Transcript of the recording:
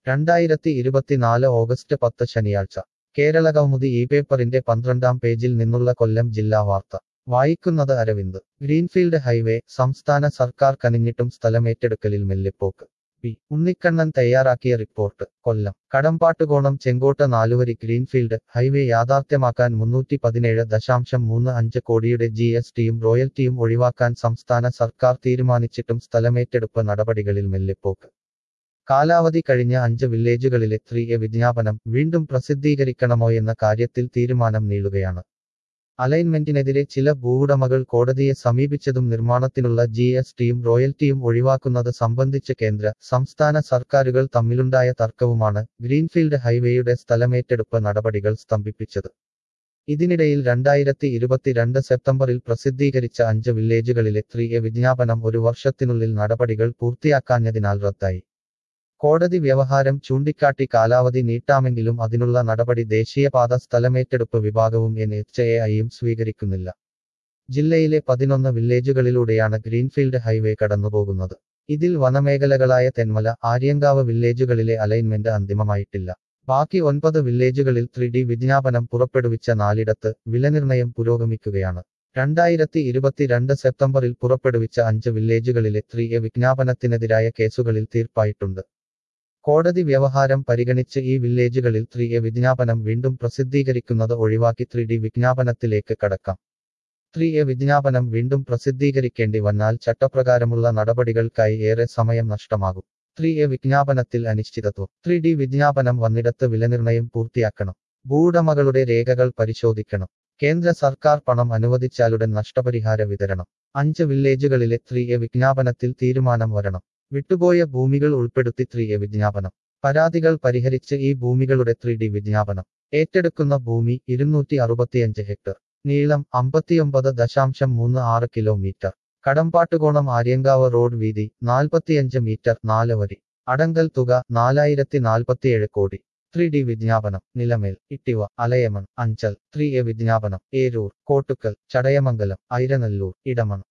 രണ്ടായിരത്തി ഇരുപത്തിനാല് ഓഗസ്റ്റ് പത്ത് ശനിയാഴ്ച കേരള കൗമുദി ഈ പേപ്പറിന്റെ പന്ത്രണ്ടാം പേജിൽ നിന്നുള്ള കൊല്ലം ജില്ലാ വാർത്ത വായിക്കുന്നത് അരവിന്ദ് ഗ്രീൻഫീൽഡ് ഹൈവേ സംസ്ഥാന സർക്കാർ കനിഞ്ഞിട്ടും സ്ഥലമേറ്റെടുക്കലിൽ മെല്ലെപ്പോക്ക് പി ഉണ്ണിക്കണ്ണൻ തയ്യാറാക്കിയ റിപ്പോർട്ട് കൊല്ലം കടമ്പാട്ടുകോണം ചെങ്കോട്ട നാലുവരി ഗ്രീൻഫീൽഡ് ഹൈവേ യാഥാർത്ഥ്യമാക്കാൻ മുന്നൂറ്റി പതിനേഴ് ദശാംശം മൂന്ന് അഞ്ച് കോടിയുടെ ജി എസ് ടിയും റോയൽറ്റിയും ഒഴിവാക്കാൻ സംസ്ഥാന സർക്കാർ തീരുമാനിച്ചിട്ടും സ്ഥലമേറ്റെടുപ്പ് നടപടികളിൽ മെല്ലെപ്പോക്ക് കാലാവധി കഴിഞ്ഞ അഞ്ച് വില്ലേജുകളിലെ ത്രീ എ വിജ്ഞാപനം വീണ്ടും പ്രസിദ്ധീകരിക്കണമോയെന്ന കാര്യത്തിൽ തീരുമാനം നീളുകയാണ് അലൈൻമെന്റിനെതിരെ ചില ഭൂവുടമകൾ കോടതിയെ സമീപിച്ചതും നിർമ്മാണത്തിനുള്ള ജി എസ് ടിയും റോയൽറ്റിയും ഒഴിവാക്കുന്നത് സംബന്ധിച്ച് കേന്ദ്ര സംസ്ഥാന സർക്കാരുകൾ തമ്മിലുണ്ടായ തർക്കവുമാണ് ഗ്രീൻഫീൽഡ് ഹൈവേയുടെ സ്ഥലമേറ്റെടുപ്പ് നടപടികൾ സ്തംഭിപ്പിച്ചത് ഇതിനിടയിൽ രണ്ടായിരത്തി ഇരുപത്തിരണ്ട് സെപ്റ്റംബറിൽ പ്രസിദ്ധീകരിച്ച അഞ്ച് വില്ലേജുകളിലെ ത്രീ എ വിജ്ഞാപനം ഒരു വർഷത്തിനുള്ളിൽ നടപടികൾ പൂർത്തിയാക്കാഞ്ഞതിനാൽ റദ്ദായി കോടതി വ്യവഹാരം ചൂണ്ടിക്കാട്ടി കാലാവധി നീട്ടാമെങ്കിലും അതിനുള്ള നടപടി ദേശീയപാത സ്ഥലമേറ്റെടുപ്പ് വിഭാഗവും എൻ എച്ച് എ ഐയും സ്വീകരിക്കുന്നില്ല ജില്ലയിലെ പതിനൊന്ന് വില്ലേജുകളിലൂടെയാണ് ഗ്രീൻഫീൽഡ് ഹൈവേ കടന്നുപോകുന്നത് ഇതിൽ വനമേഖലകളായ തെന്മല ആര്യങ്കാവ് വില്ലേജുകളിലെ അലൈൻമെന്റ് അന്തിമമായിട്ടില്ല ബാക്കി ഒൻപത് വില്ലേജുകളിൽ ത്രീ ഡി വിജ്ഞാപനം പുറപ്പെടുവിച്ച നാലിടത്ത് വിലനിർണയം പുരോഗമിക്കുകയാണ് രണ്ടായിരത്തി ഇരുപത്തിരണ്ട് സെപ്റ്റംബറിൽ പുറപ്പെടുവിച്ച അഞ്ച് വില്ലേജുകളിലെ ത്രീ എ വിജ്ഞാപനത്തിനെതിരായ കേസുകളിൽ തീർപ്പായിട്ടുണ്ട് കോടതി വ്യവഹാരം പരിഗണിച്ച് ഈ വില്ലേജുകളിൽ ത്രീ എ വിജ്ഞാപനം വീണ്ടും പ്രസിദ്ധീകരിക്കുന്നത് ഒഴിവാക്കി ത്രീ ഡി വിജ്ഞാപനത്തിലേക്ക് കടക്കാം ത്രീ എ വിജ്ഞാപനം വീണ്ടും പ്രസിദ്ധീകരിക്കേണ്ടി വന്നാൽ ചട്ടപ്രകാരമുള്ള നടപടികൾക്കായി ഏറെ സമയം നഷ്ടമാകും ത്രീ എ വിജ്ഞാപനത്തിൽ അനിശ്ചിതത്വം ത്രീ ഡി വിജ്ഞാപനം വന്നിടത്ത് വിലനിർണയം പൂർത്തിയാക്കണം ഭൂവുടമകളുടെ രേഖകൾ പരിശോധിക്കണം കേന്ദ്ര സർക്കാർ പണം അനുവദിച്ചാലുടൻ നഷ്ടപരിഹാര വിതരണം അഞ്ച് വില്ലേജുകളിലെ ത്രീ എ വിജ്ഞാപനത്തിൽ തീരുമാനം വരണം വിട്ടുപോയ ഭൂമികൾ ഉൾപ്പെടുത്തി ത്രീ എ വിജ്ഞാപനം പരാതികൾ പരിഹരിച്ച് ഈ ഭൂമികളുടെ ത്രീ ഡി വിജ്ഞാപനം ഏറ്റെടുക്കുന്ന ഭൂമി ഇരുന്നൂറ്റി അറുപത്തിയഞ്ച് ഹെക്ടർ നീളം അമ്പത്തിയൊമ്പത് ദശാംശം മൂന്ന് ആറ് കിലോമീറ്റർ കടമ്പാട്ടുകോണം ആര്യങ്കാവ് റോഡ് വീതി നാൽപ്പത്തിയഞ്ച് മീറ്റർ നാല് വരി അടങ്കൽ തുക നാലായിരത്തി നാൽപ്പത്തിയേഴ് കോടി ത്രീ ഡി വിജ്ഞാപനം നിലമേൽ ഇട്ടിവ അലയമൺ അഞ്ചൽ ത്രീ എ വിജ്ഞാപനം ഏരൂർ കോട്ടുക്കൽ ചടയമംഗലം ഐരനല്ലൂർ ഇടമൺ